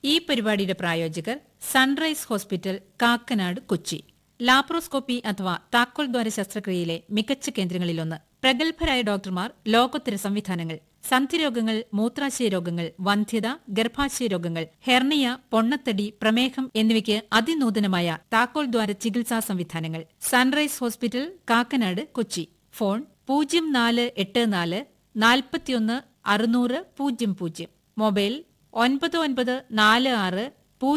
ഈ പരിപാടിയുടെ പ്രായോജകർ Sunrise hospital Kakkanad Kochi laparoscopy അഥവാ താക്കോൽ ദ്വാര ശസ്ത്രക്രിയയിലെ മികച്ച കേന്ദ്രങ്ങളിലൊന്ന് പ്രഗത്ഭരായ ഡോക്ടർമാർ ലോകോത്തര സംവിധാനങ്ങൾ സന്ധിരോഗങ്ങൾ മൂത്രാശയ രോഗങ്ങൾ വന്ധ്യത ഗർഭാശയ രോഗങ്ങൾ ഹെർണിയ പൊണ്ണത്തടി പ്രമേഹം എന്നിവയ്ക്ക് അതിനൂതനമായ താക്കോൽ ദ്വാര ചികിത്സാ സംവിധാനങ്ങൾ Sunrise hospital Kakkanad Kochi phone പൂജ്യം നാല് എട്ട് നാല് നാൽപ്പത്തിയൊന്ന് അറുന്നൂറ് പൂജ്യം പൂജ്യം മൊബൈൽ ഒൻപത് ഒൻപത് നാല് ആറ്